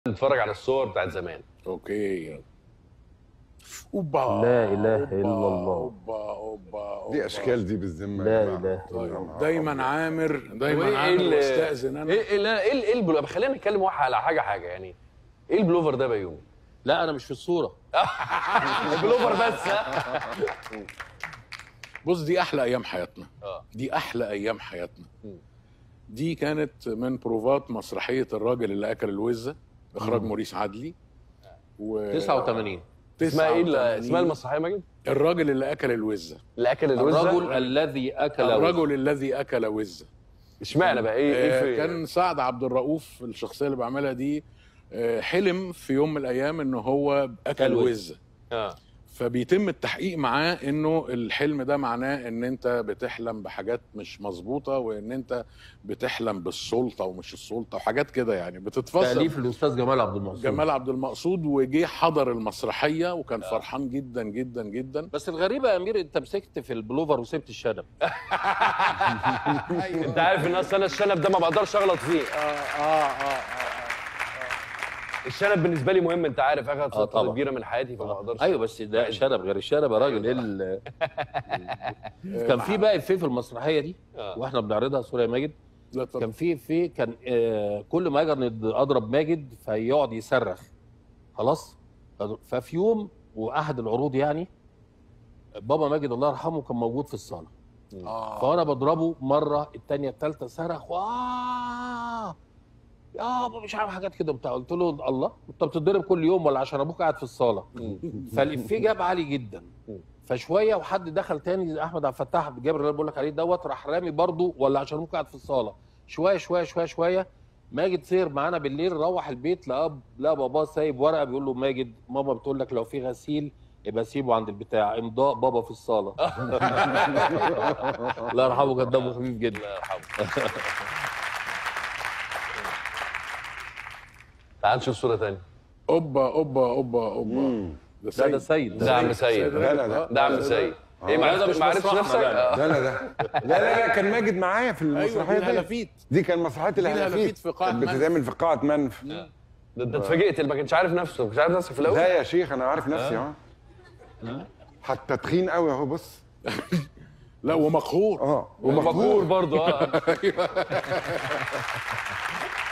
نتفرج على الصور بتاعت زمان اوكي اوبا لا إله أوبا، إلا الله. اوبا اوبا أوبا. دي اشكال دي بالذمه لا يا جماعة. إله طيب دايما عامر دايما وإيه عامر ال- واستاذن انا ايه ايه لا ايه ايه البلوفر خلينا نتكلم واحد على حاجه حاجه يعني ايه البلوفر ده بيومي لا انا مش في الصوره البلوفر بس ها بص دي احلى ايام حياتنا اه دي احلى ايام حياتنا مم. دي كانت من بروفات مسرحيه الراجل اللي اكل الوزه اخراج موريس عدلي و 89 اسمها ايه ال- 89. اسمها المسرحيه ماجد الراجل اللي اكل الوزه اللي اكل الوزه الرجل الذي اكل وزن. الرجل الذي اكل وزه اشمعنى بقى ايه ايه آه، في كان سعد عبد الرؤوف الشخصيه اللي بعملها دي آه، حلم في يوم من الايام ان هو اكل أكل وزة. وزه اه فبيتم التحقيق معاه انه الحلم ده معناه ان انت بتحلم بحاجات مش مظبوطه وان انت بتحلم بالسلطه ومش السلطه وحاجات كده يعني بتتفسر تاليف الاستاذ جمال عبد المقصود جمال عبد المقصود وجه حضر المسرحيه وكان فرحان جدا جدا جدا بس الغريبه يا امير انت مسكت في البلوفر وسبت الشنب انت عارف ان اصل انا الشنب ده ما بقدرش اغلط فيه اه اه اه, الشنب بالنسبه لي مهم انت عارف اخد آه، فتره طبعا. كبيره من حياتي فما اقدرش ايوه بس ده شنب غير الشنب يا راجل ايه ال- كان في بقى افيه في المسرحيه دي آه. واحنا بنعرضها سوري يا ماجد لا طب كان في في كان آه كل ما اجي ند- اضرب ماجد فيقعد يصرخ خلاص ف- ففي يوم واحد العروض يعني بابا ماجد الله يرحمه كان موجود في الصاله آه. فانا بضربه مره الثانيه الثالثه صرخ واه يابا مش عارف حاجات كده بتاع قلت له الله انت بتتضرب كل يوم ولا عشان ابوك قاعد في الصاله فالافيه جاب عالي جدا فشويه وحد دخل تاني زي احمد عبد الفتاح جابر اللي أنا بقول لك عليه دوت راح رامي برضه ولا عشان ابوك قاعد في الصاله شويه شويه شويه شويه ماجد سير معانا بالليل روح البيت لقى لقى باباه سايب ورقه بيقول له ماجد ماما بتقول لك لو في غسيل يبقى سيبه عند البتاع امضاء بابا في الصاله الله يرحمه كان دمه خفيف جدا الله يرحمه تعال نشوف صوره ثانيه اوبا اوبا اوبا اوبا ده ده سيد ده عم سيد لا لا لا ده عم سيد ايه ما لا، ده عرفتش مش ما عرفتش مسرحنا نفسك بقى. آه. لا لا لا لا لا, لا كان ماجد معايا في ايوه المسرحيه دي دي الهلافيت دي كان مسرحيه الهلافيت الهلافيت في قاعة كانت منف. بتتعمل في قاعه منف ده انت اتفاجئت اللي ما كانش عارف نفسه ما كانش عارف نفسه في الاول لا يا شيخ انا عارف نفسي اهو حتى تخين قوي اهو بص لا ومقهور اه ومفجور برضه اه